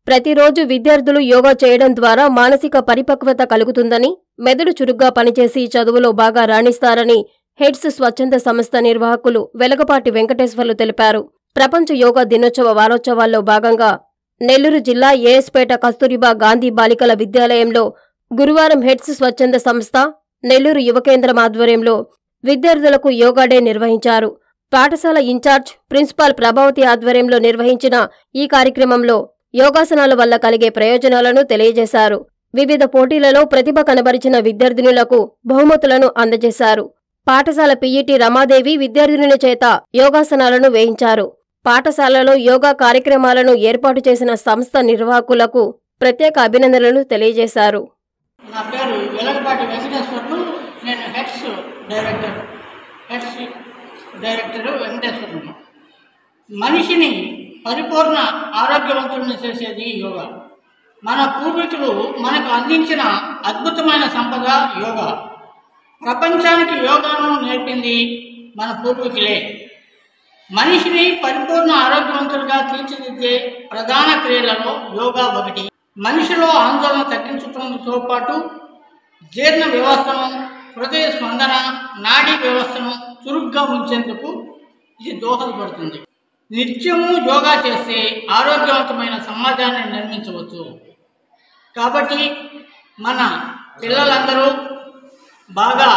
ప్రతిరోజు విద్యార్థులు యోగా చేయడం ద్వారా మానసిక పరిపక్వత కలుగుతుందని మెదడు చురుగ్గా పనిచేసి చదువులో బాగా రాణిస్తారని హెడ్స్ స్వచ్ఛంద సంస్థ నిర్వాహకులు వెలగపాటి వెంకటేశ్వర్లు తెలిపారు ప్రపంచ యోగా దినోత్సవ వారోత్సవాల్లో భాగంగా నెల్లూరు జిల్లా ఏఎస్పేట కస్తూరిబా గాంధీ బాలికల విద్యాలయంలో గురువారం హెడ్స్ స్వచ్ఛంద సంస్థ నెల్లూరు యువ కేంద్రం ఆధ్వర్యంలో విద్యార్థులకు యోగా డే నిర్వహించారు పాఠశాల ఇన్ఛార్జ్ ప్రిన్సిపాల్ ప్రభావతి ఆధ్వర్యంలో నిర్వహించిన ఈ కార్యక్రమంలో యోగాసనాల వల్ల కలిగే ప్రయోజనాలను తెలియజేశారు వివిధ పోటీలలో ప్రతిభ కనబరిచిన విద్యార్థినులకు బహుమతులను అందజేశారు పాఠశాల పీఈటీ రమాదేవి విద్యార్థినుల చేత యోగాసనాలను వేయించారు పాఠశాలలో యోగా కార్యక్రమాలను ఏర్పాటు చేసిన సంస్థ నిర్వాహకులకు ప్రత్యేక అభినందనలు తెలియజేశారు నా పేరు వెలగపాటి వెంకటేశ్వర్లు నేను heads director heads director Venkateswarlu మనిషిని పరిపూర్ణ ఆరోగ్యవంతుడిని చేసేది యోగా మన పూర్వీకులు మనకు అందించిన అద్భుతమైన సంపద యోగా ప్రపంచానికి యోగాను నేర్పింది మన పూర్వీకులే మనిషిని పరిపూర్ణ ఆరోగ్యవంతులుగా తీర్చిదిద్దే ప్రధాన క్రియలలో యోగా ఒకటి మనిషిలో ఆందోళన తగ్గించడంతో పాటు జీర్ణ వ్యవస్థను హృదయ స్పందన నాడీ వ్యవస్థను చురుగ్గా ఉంచేందుకు ఇది దోహదపడుతుంది నిత్యము యోగా చేస్తే ఆరోగ్యవంతమైన సమాజాన్ని నిర్మించవచ్చు కాబట్టి మన పిల్లలందరూ బాగా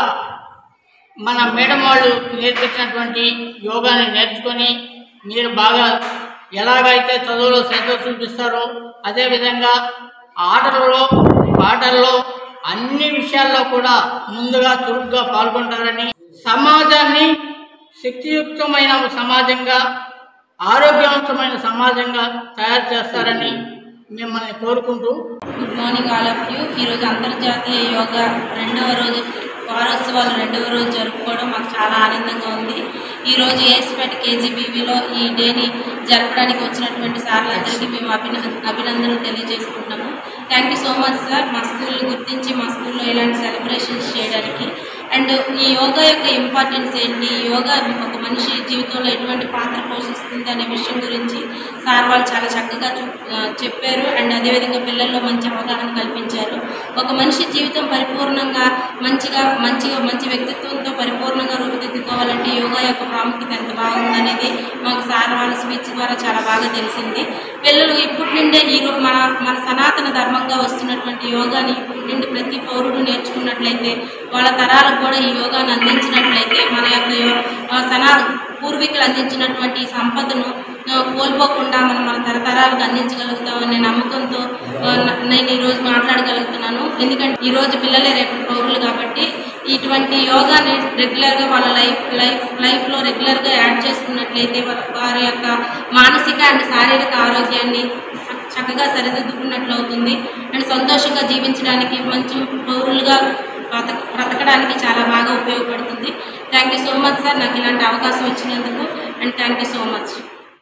మన మేడం వాళ్ళు నేర్పించినటువంటి యోగాని నేర్చుకొని మీరు బాగా ఎలాగైతే చదువులో శ్రద్ధ చూపిస్తారో అదేవిధంగా ఆటలలో పాటల్లో అన్ని విషయాల్లో కూడా ముందుగా చురుగ్గా పాల్గొంటారని సమాజాన్ని శక్తియుక్తమైన సమాజంగా ఆరోగ్యవంతమైన సమాజంగా తయారు చేస్తారని మిమ్మల్ని కోరుకుంటూ good morning all of you ఈరోజు అంతర్జాతీయ యోగా రెండవ రోజు వారోత్సవాలు రెండవ రోజు జరుపుకోవడం మాకు చాలా ఆనందంగా ఉంది ఈరోజు ఏస్పేట కేజీబీవీలో ఈ డేని జరపడానికి వచ్చినటువంటి సార్లందరికీ మేము అభిన అభినందనలు తెలియజేసుకుంటున్నాము thank you so much sir మా స్కూల్ని గుర్తించి మా స్కూల్లో ఇలాంటి సెలబ్రేషన్స్ చేయడానికి అండ్ ఈ యోగా యొక్క ఇంపార్టెన్స్ ఏంటి ఈ యోగా ఒక మనిషి జీవితంలో ఎటువంటి పాత్ర పోషిస్తుంది అనే విషయం గురించి సార్ వాళ్ళు చాలా చక్కగా చూ ఆ, చెప్పారు అండ్ అదేవిధంగా పిల్లల్లో మంచి అవగాహన కల్పించారు ఒక మనిషి జీవితం పరిపూర్ణంగా మంచిగా మంచిగా మంచి వ్యక్తిత్వంతో పరిపూర్ణంగా రూపుదిద్దుకోవాలంటే యోగా యొక్క ప్రాముఖ్యత ఎంత బాగుందనేది మాకు సార్ వాళ్ళ స్పీచ్ ద్వారా చాలా బాగా తెలిసింది పిల్లలు ఇప్పటి నుండే ఈ రో- మన మన సనాతన ధర్మంగా వస్తున్నటువంటి యోగాని ఇప్పటి నుండి ప్రతి పౌరుడు నేర్చుకున్నట్లయితే వాళ్ళ తరాలకు కూడా ఈ యోగాను అందించినట్లయితే మన యొక్క యో- ఆ, సనా పూర్వీకులు అందించినటువంటి ఈ సంపదను ఆ, కోల్పోకుండా మనం మన తరతరాలకు అందించగలుగుతామనే నమ్మకంతో ఆ, న- నేను ఈరోజు మాట్లాడగలుగుతున్నాను ఎందుకంటే ఈరోజు పిల్లలే రేపు పౌరులు కాబట్టి ఇటువంటి యోగాని రెగ్యులర్గా వాళ్ళ లైఫ్ లైఫ్ లైఫ్లో రెగ్యులర్గా యాడ్ చేసుకున్నట్లయితే వా- వారి యొక్క మానసిక అండ్ శారీరక ఆరోగ్యాన్ని చ- చక్కగా సరిదిద్దుకున్నట్లు అవుతుంది అండ్ సంతోషంగా జీవించడానికి మంచి పౌరులుగా బ్రతక బ్రతకడానికి చాలా బాగా ఉపయోగపడుతుంది thank you so much sir నాకు ఇలాంటి అవకాశం ఇచ్చినందుకు and thank you so much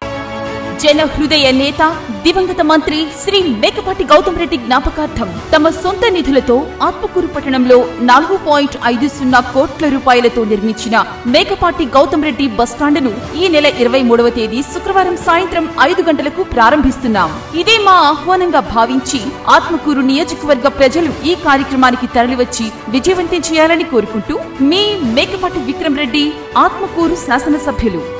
జన హృదయ నేత దివంగత మంత్రి శ్రీ మేకపాటి గౌతమ్ రెడ్డి జ్ఞాపకార్థం తమ సొంత నిధులతో ఆత్మకూరు పట్టణంలో నాలుగు పాయింట్ ఐదు సున్నా కోట్ల రూపాయలతో నిర్మించిన మేకపాటి గౌతమ్ రెడ్డి బస్టాండును ఈ నెల ఇరవై మూడవ తేదీ శుక్రవారం సాయంత్రం ఐదు గంటలకు ప్రారంభిస్తున్నాం ఇదే మా ఆహ్వానంగా భావించి ఆత్మకూరు నియోజకవర్గ ప్రజలు ఈ కార్యక్రమానికి తరలివచ్చి విజయవంతం చేయాలని కోరుకుంటూ మీ మేకపాటి విక్రమ్ రెడ్డి ఆత్మకూరు శాసనసభ్యులు